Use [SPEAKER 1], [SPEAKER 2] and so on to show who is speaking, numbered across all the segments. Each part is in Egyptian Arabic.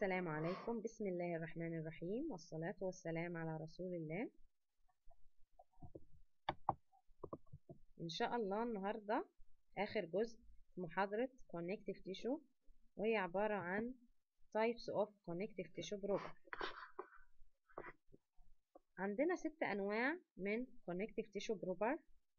[SPEAKER 1] السلام عليكم بسم الله الرحمن الرحيم والصلاة والسلام على رسول الله إن شاء الله النهاردة آخر جزء في محاضرة Connective Tissue وهي عبارة عن Types of Connective Tissue Proper عندنا ست أنواع من Connective Tissue Proper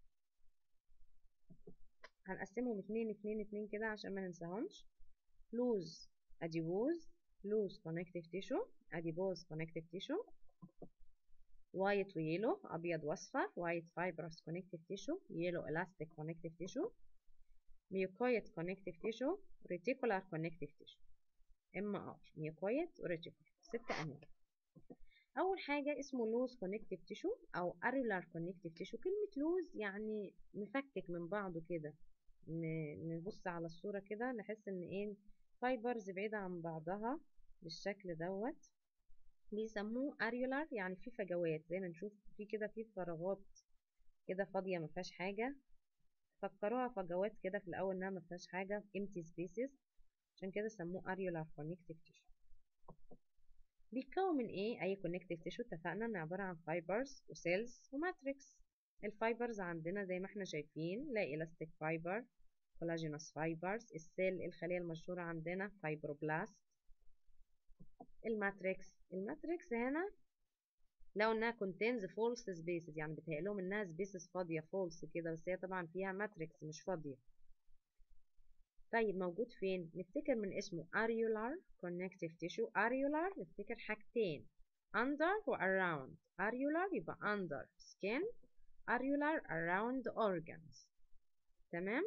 [SPEAKER 1] هنقسمهم اتنين اتنين اتنين كده عشان ما ننساهمش loose adipose loose connective tissue adipose connective tissue white ويلو أبيض وأصفر white fibrous connective tissue yellow elastic connective tissue mucoid connective tissue reticular connective tissue MR mucoid وريتيكولار ست أنواع أول حاجة اسمه loose connective tissue أو areolar connective tissue كلمة loose يعني مفكك من بعضه كده نبص على الصورة كده نحس إن إيه فايبرز بعيدة عن بعضها بالشكل دوت بيسموه اريولار يعني في فجوات زي ما نشوف في كده في فراغات كده فاضية ما فيهاش حاجة فكروها فجوات كده في الأول إنها ما فيهاش حاجة empty spaces عشان كده سموه اريولار connective tissue بيتكون من ايه اي connective tissue اتفقنا ان عبارة عن fibers وسيلز وماتريكس الفايبرز عندنا زي ما احنا شايفين لا elastic fiber collagenous fibers السيل الخلية المشهورة عندنا فايبروبلاست الماتريكس الماتريكس هنا لو انها contains false spaces يعني بتهيأ لهم انها spaces فاضية false كده بس هي طبعا فيها ماتريكس مش فاضية طيب موجود فين نفتكر من اسمه areolar connective tissue areolar نفتكر حاجتين under و around areolar يبقى under skin areolar around organs تمام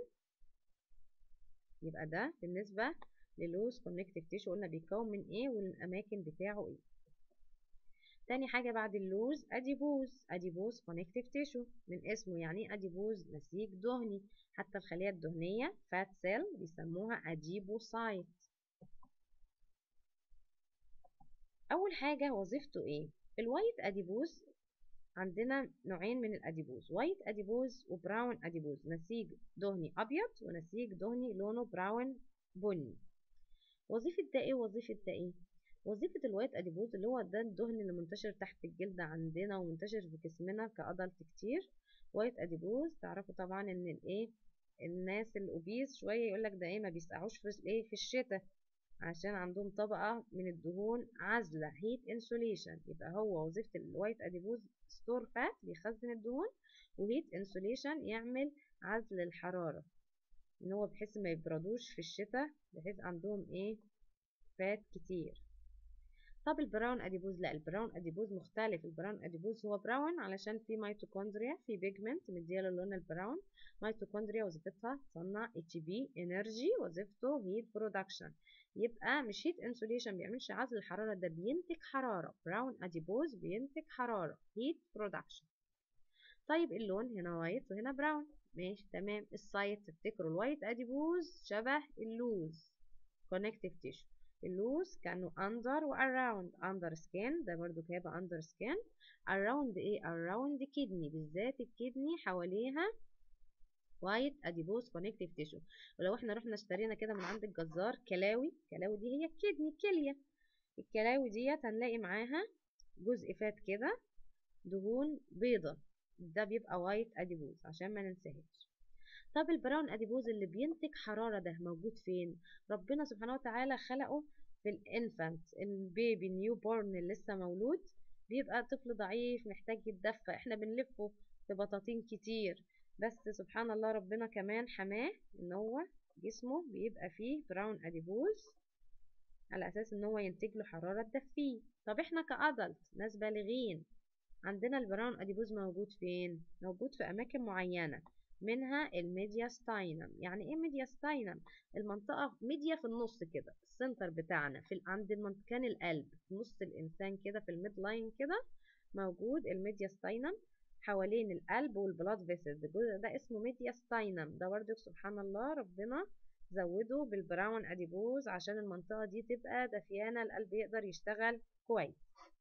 [SPEAKER 1] يبقى ده بالنسبة للوز كونكتيف تيشو قلنا بيتكون من ايه والاماكن بتاعه ايه تاني حاجة بعد اللوز اديبوز اديبوز كونكتيف تيشو من اسمه يعني ايه اديبوز نسيج دهني حتى الخلية الدهنية فات سيل بيسموها اديبوسايت اول حاجة وظيفته ايه الوايت اديبوز عندنا نوعين من الاديبوز وايت اديبوز وبراون اديبوز نسيج دهني ابيض ونسيج دهني لونه براون بني وظيفة ده ايه وظيفة ده ايه وظيفة الوايت اديبوز اللي هو ده الدهن اللي منتشر تحت الجلد عندنا ومنتشر في جسمنا كأدلت كتير وايت اديبوز تعرفوا طبعا ان الايه الناس الاوبيز شوية يقولك ده ايه ما بيسقعوش في ايه في الشتاء عشان عندهم طبقة من الدهون عازلة هيت انسوليشن يبقى هو وظيفة الوايت اديبوز ستور فات بيخزن الدهون وهيت انسوليشن يعمل عزل الحرارة ان هو بحيث ما يبردوش في الشتاء بحيث عندهم ايه فات كتير طب البراون اديبوز لا البراون اديبوز مختلف البراون اديبوز هو براون علشان في ميتوكوندريا في بيجمنت مدياله اللون البراون ميتوكوندريا وظيفتها تصنع اتش بي انرجي وظيفته هيت برودكشن يبقى مش هيت انسوليشن بيعملش عزل الحراره ده بينتج حراره براون اديبوز بينتج حراره هيت برودكشن طيب اللون هنا وايت وهنا براون ماشي تمام السايت تفتكروا الوايت اديبوز شبه اللوز كونكتيف تيشو اللوز كانوا under و around under skin ده برضو هيبقى under skin around ايه around kidney بالذات الكدني حواليها وايت اديبوز كونكتيف تيشو ولو احنا رحنا اشترينا كده من عند الجزار كلاوي كلاوي دي هي الكدني الكليه الكلاوي ديت هنلاقي معاها جزء فات كده دهون بيضة ده بيبقى وايت اديبوز عشان ما ننساهاش طب البراون اديبوز اللي بينتج حرارة ده موجود فين ربنا سبحانه وتعالى خلقه في الانفانت البيبي النيو بورن اللي لسه مولود بيبقى طفل ضعيف محتاج يتدفى احنا بنلفه في بطاطين كتير بس سبحان الله ربنا كمان حماه ان هو جسمه بيبقى فيه براون اديبوز على اساس ان هو ينتج له حراره تدفيه طب احنا كادلت ناس بالغين عندنا البراون اديبوز موجود فين موجود في اماكن معينه منها الميدياستاينم يعني ايه ميدياستاينم المنطقه ميديا في النص كده السنتر بتاعنا في عند مكان القلب في نص الانسان كده في الميد لاين كده موجود الميدياستاينم حوالين القلب والبلاد فيسلز الجزء ده اسمه ميدياستاينم ده برضه سبحان الله ربنا زوده بالبراون اديبوز عشان المنطقه دي تبقى دفيانه القلب يقدر يشتغل كويس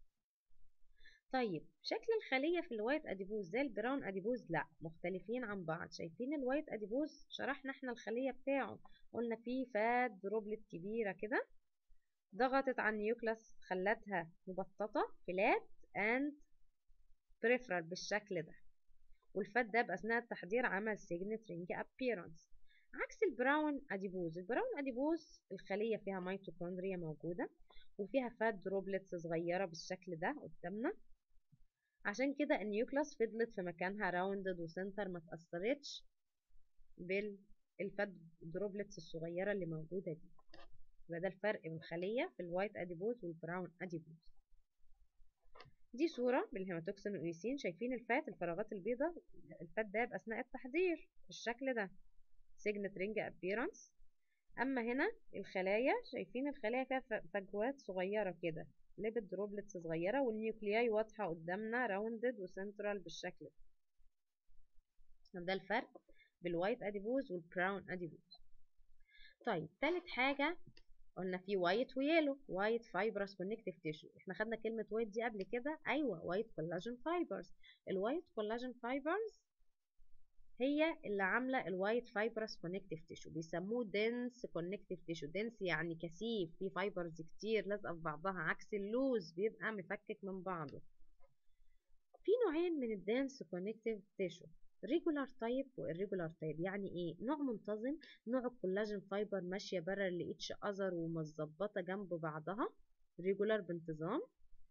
[SPEAKER 1] طيب شكل الخلية في الوايت أديبوز زي البراون أديبوز لا مختلفين عن بعض شايفين الوايت أديبوز شرحنا احنا الخلية بتاعه قلنا فيه فات دروبلت كبيرة كده ضغطت على النيوكلاس خلتها مبططة فلات اند بريفرال بالشكل ده والفات ده بأثناء التحضير عمل سيجنت رينج ابييرنس عكس البراون اديبوز البراون اديبوز الخلية فيها ميتوكوندريا موجودة وفيها فات دروبلتس صغيرة بالشكل ده قدامنا عشان كده النيوكلاس فضلت في مكانها راوندد وسنتر ما تأثرتش بالفات دروبلتس الصغيرة اللي موجودة دي يبقى ده الفرق بين الخلية في الوايت اديبوز والبراون اديبوز دي صورة بالهيماتوكسين والإيسين شايفين الفات الفراغات البيضاء الفات ده بأثناء التحضير بالشكل ده سيجنت رينج ابيرنس أما هنا الخلايا شايفين الخلايا فيها فجوات صغيرة كده ليبيد دروبلتس صغيرة والنيوكلياي واضحة قدامنا راوندد وسنترال بالشكل ده ده الفرق بالوايت اديبوز والبراون اديبوز طيب تالت حاجة قلنا في وايت ويلو وايت فايبرس كونكتيف تيشو احنا خدنا كلمة وايت دي قبل كده ايوه وايت كولاجين فايبرز الوايت كولاجين فايبرز هي اللي عاملة الوايت فايبرس كونكتيف تيشو بيسموه دنس كونكتيف تيشو دنس يعني كثيف في فايبرز كتير لازقة في بعضها عكس اللوز بيبقى مفكك من بعضه في نوعين من الدنس كونكتيف تيشو ريجولار تايب والريجولار تايب يعني ايه نوع منتظم نوع الكولاجين فايبر ماشيه بره لاتش اذر ومظبطه جنب بعضها ريجولار بانتظام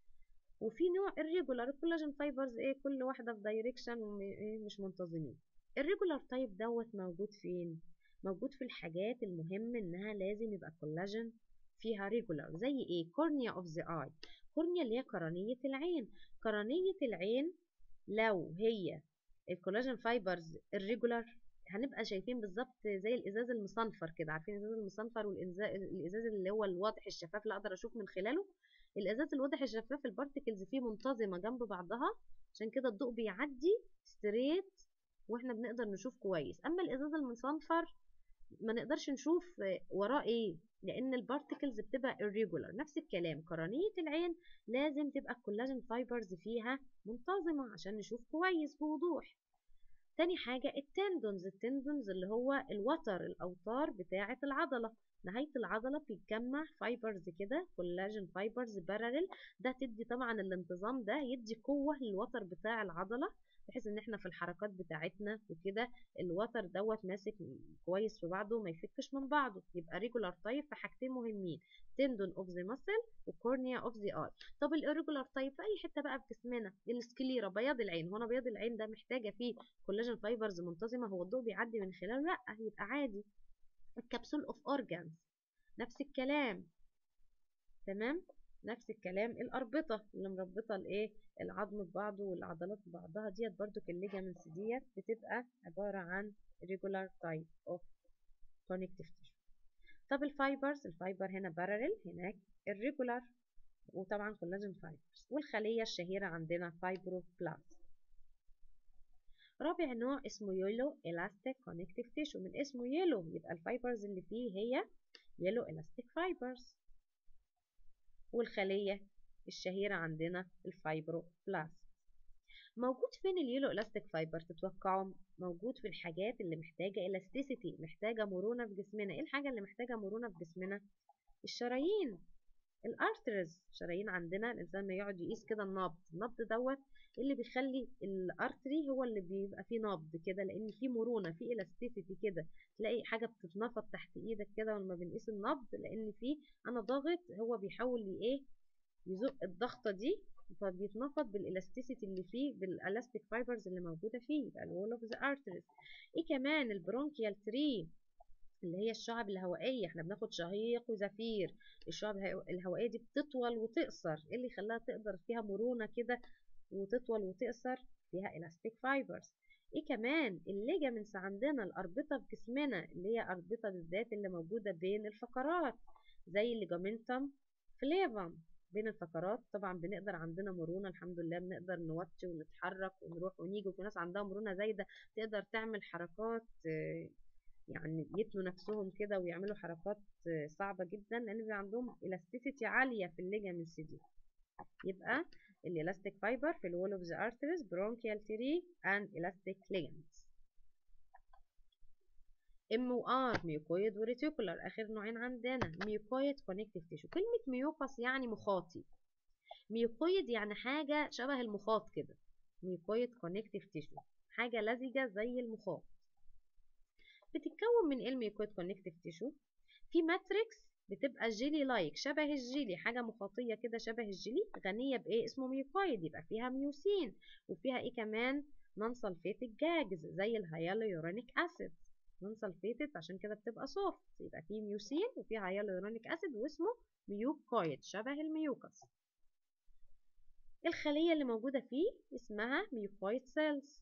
[SPEAKER 1] وفي نوع الريجولار الكولاجين فايبرز ايه كل واحده في دايركشن ومش منتظمين الريجولار تايب دوت موجود فين موجود في الحاجات المهم انها لازم يبقى كولاجين فيها ريجولار زي ايه كورنيا اوف ذا اي كورنيا اللي هي قرنيه العين قرنيه العين لو هي الكولاجين فايبرز الريجولار هنبقى شايفين بالظبط زي الازاز المصنفر كده عارفين الازاز المصنفر والازاز اللي هو الواضح الشفاف اللي اقدر اشوف من خلاله الازاز الواضح الشفاف البارتكلز فيه منتظمه جنب بعضها عشان كده الضوء بيعدي ستريت واحنا بنقدر نشوف كويس اما الازاز المصنفر ما نقدرش نشوف وراه ايه لان البارتكلز بتبقى irregular نفس الكلام قرنيه العين لازم تبقى الكولاجين فايبرز فيها منتظمه عشان نشوف كويس بوضوح تاني حاجة التندونز التندونز اللي هو الوتر الأوتار بتاعة العضلة نهاية العضلة بيتجمع فايبرز كده كولاجين فايبرز بارلل ده تدي طبعا الانتظام ده يدي قوة للوتر بتاع العضلة بحيث ان احنا في الحركات بتاعتنا وكده الوتر دوت ماسك كويس في بعضه ما يفكش من بعضه يبقى ريجولار تايب في حاجتين مهمين تندون اوف ذا ماسل وكورنيا اوف ذا اي طب الاريجولار تايب في اي حته بقى في جسمنا السكليرا بياض العين هنا بياض العين ده محتاجه فيه كولاجين فايبرز منتظمه هو الضوء بيعدي من خلاله لا يبقى عادي الكبسول اوف اورجانز نفس الكلام تمام نفس الكلام الاربطه اللي مربطه الايه العظم ببعضه والعضلات ببعضها ديت برضو الليجامنتس ديت بتبقى عباره عن regular type of connective tissue طب الفايبرز الفايبر هنا بارلل هناك الريجولار وطبعا كولاجين فايبرز والخليه الشهيره عندنا فايبروبلاست رابع نوع اسمه يلو elastic connective tissue من اسمه يلو يبقى الفايبرز اللي فيه هي يلو elastic fibers والخلية الشهيرة عندنا الفايبروبلاست موجود فين اليلو الاستيك فايبر تتوقعوا موجود في الحاجات اللي محتاجة الاستيسيتي محتاجة مرونة في جسمنا ايه الحاجة اللي محتاجة مرونة في جسمنا الشرايين الارترز شرايين عندنا الانسان ما يقعد يقيس كده النبض النبض دوت اللي بيخلي الارتري هو اللي بيبقى فيه نبض كده لان فيه مرونه فيه الاستيسيتي كده تلاقي حاجه بتتنفض تحت ايدك كده لما بنقيس النبض لان فيه انا ضاغط هو بيحاول ايه يزق الضغطه دي فبيتنفض بالالاستيسيتي اللي فيه بالالاستيك فايبرز اللي موجوده فيه يبقى الوول اوف ذا ارتريز ايه كمان البرونكيال تري اللي هي الشعب الهوائيه احنا بناخد شهيق وزفير الشعب الهوائيه دي بتطول وتقصر ايه اللي يخليها تقدر فيها مرونه كده وتطول وتقصر فيها elastic fibers ايه كمان الليجامنتس عندنا الاربطه في جسمنا اللي هي اربطه بالذات اللي موجوده بين الفقرات زي الليجامنتم فليفم بين الفقرات طبعا بنقدر عندنا مرونه الحمد لله بنقدر نوطي ونتحرك ونروح ونيجي وفي ناس عندها مرونه زايده تقدر تعمل حركات يعني يتلوا نفسهم كده ويعملوا حركات صعبه جدا لان بيبقى عندهم الاستيسيتي عاليه في الليجامنتس دي يبقى الالاستيك فايبر في الوول اوف ذا ارتريز برونكيال تري اند elastic ligaments ام وار ميوكويد وريتيكولار اخر نوعين عندنا ميوكويد كونكتيف تيشو كلمه ميوكس يعني مخاطي ميوكويد يعني حاجه شبه المخاط كده ميوكويد كونكتيف تيشو حاجه لزجه زي المخاط بتتكون من ايه الميوكويد كونكتيف تيشو في ماتريكس بتبقى جيلي لايك شبه الجيلي حاجه مخاطيه كده شبه الجيلي غنيه بايه اسمه ميوكويد يبقى فيها ميوسين وفيها ايه كمان نون سلفيتك جاجز زي الهيالورونيك اسيد نون سلفيتد عشان كده بتبقى سوفت يبقى فيه ميوسين وفيه هيالورونيك اسيد واسمه ميوكويد شبه الميوكس الخليه اللي موجوده فيه اسمها ميوكويد سيلز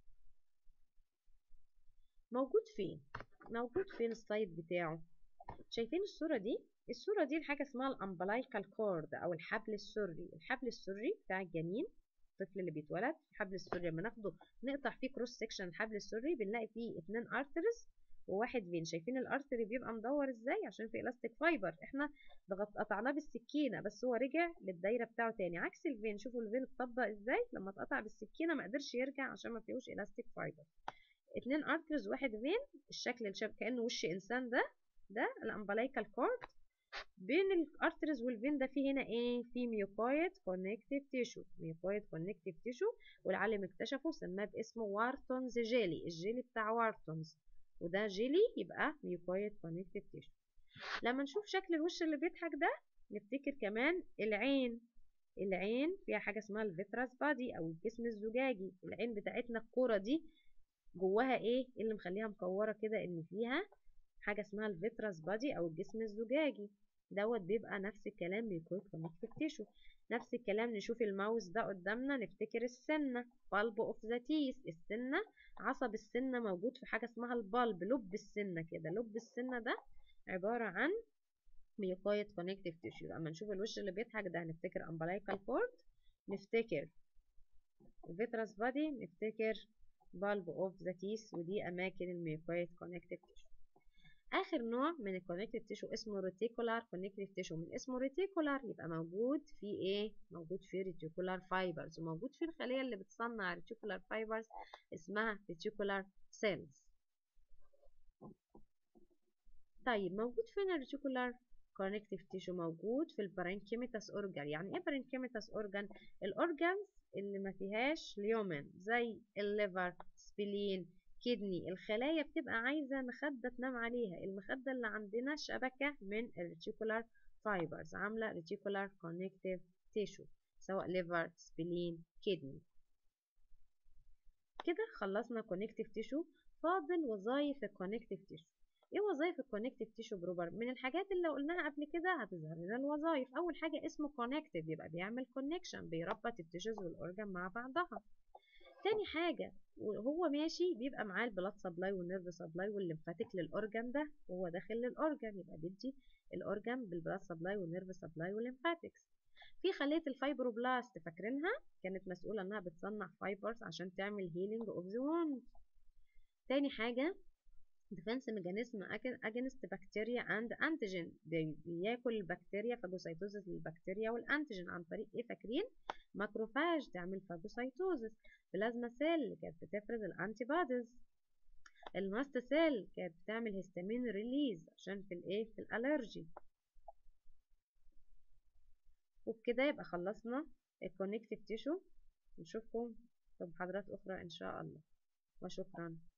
[SPEAKER 1] موجود فين موجود فين السايد بتاعه شايفين الصورة دي الصورة دي حاجة اسمها الامبلايكال كورد او الحبل السري الحبل السري بتاع الجنين الطفل اللي بيتولد الحبل السري لما ناخده نقطع فيه كروس سكشن الحبل السري بنلاقي فيه اتنين ارترز وواحد فين شايفين الارتري بيبقى مدور ازاي عشان في الاستيك فايبر احنا ضغط قطعناه بالسكينه بس هو رجع للدايره بتاعه تاني عكس الفين شوفوا الفين اتطبق ازاي لما اتقطع بالسكينه ما قدرش يرجع عشان ما فيهوش الاستيك فايبر اتنين ارترز واحد فين الشكل الشاب كانه وش انسان ده ده الامبلايكال كورد بين الارترز والفين ده في هنا ايه في ميوكويد كونكتيف تيشو ميوكويد كونكتيف تيشو والعالم اكتشفه سماه باسمه وارتونز جيلي الجيلي بتاع وارتونز وده جيلي يبقى ميوكويد كونكتيف تيشو لما نشوف شكل الوش اللي بيضحك ده نفتكر كمان العين العين فيها حاجه اسمها الفيتراس بادي او الجسم الزجاجي العين بتاعتنا الكوره دي جواها ايه اللي مخليها مكوره كده ان فيها حاجه اسمها الفيتراس بادي او الجسم الزجاجي دوت بيبقى نفس الكلام ميوكويد كونكتيف تيشو نفس الكلام نشوف الماوس ده قدامنا نفتكر السنه بالب اوف ذا تيث السنه عصب السنه موجود في حاجه اسمها البالب لب السنه كده لب السنه ده عباره عن ميوكويد كونكتيف تيشو اما نشوف الوش اللي بيضحك ده هنفتكر امبلايكال كورد نفتكر الفيتراس بادي نفتكر بالب اوف ذا تيث ودي اماكن الميوكويد كونكتيف تيشو اخر نوع من الكونكتيف تيشو اسمه ريتيكولار كونكتيف تيشو من اسمه ريتيكولار يبقى موجود في ايه موجود في ريتيكولار فايبرز وموجود في الخليه اللي بتصنع ريتيكولار فايبرز اسمها ريتيكولار سيلز طيب موجود فين الريتيكولار كونكتيف تيشو موجود في البرانكيميتاس اورجان يعني ايه برانكيميتاس اورجان الاورجانز اللي ما فيهاش ليومن زي الليفر سبلين كدني الخلايا بتبقى عايزة مخدة تنام عليها المخدة اللي عندنا شبكة من الريتيكولار فايبرز عاملة ريتيكولار كونكتيف تيشو سواء ليفر سبلين كدني كده خلصنا كونكتيف تيشو فاضل وظائف الكونكتيف تيشو ايه وظائف الكونكتيف تيشو بروبر من الحاجات اللي قلناها قبل كده هتظهر لنا الوظائف اول حاجه اسمه كونكتيف يبقى بيعمل كونكشن بيربط التيشوز والاورجان مع بعضها تاني حاجة وهو ماشي بيبقى معاه البلاد سبلاي والنيرف سبلاي والليمفاتيك للأورجان ده وهو داخل للأورجان يبقى بيدي الأورجان بالبلاد سبلاي والنيرف سبلاي والليمفاتكس في خلية الفايبروبلاست فاكرينها كانت مسؤولة انها بتصنع فايبرز عشان تعمل هيلينج اوف ذا ووند تاني حاجة ديفنس ميكانيزم اجينست بكتيريا اند انتيجين بياكل البكتيريا فاجوسايتوزس للبكتيريا والانتيجين عن طريق ايه فاكرين ماكروفاج تعمل فاجوسايتوزس بلازما سيل كانت بتفرز الانتي بوديز الماست سيل كانت بتعمل هيستامين ريليز عشان في الايه في الالرجي وبكده يبقى خلصنا الكونكتيف تيشو نشوفكم في محاضرات اخرى ان شاء الله وشكرا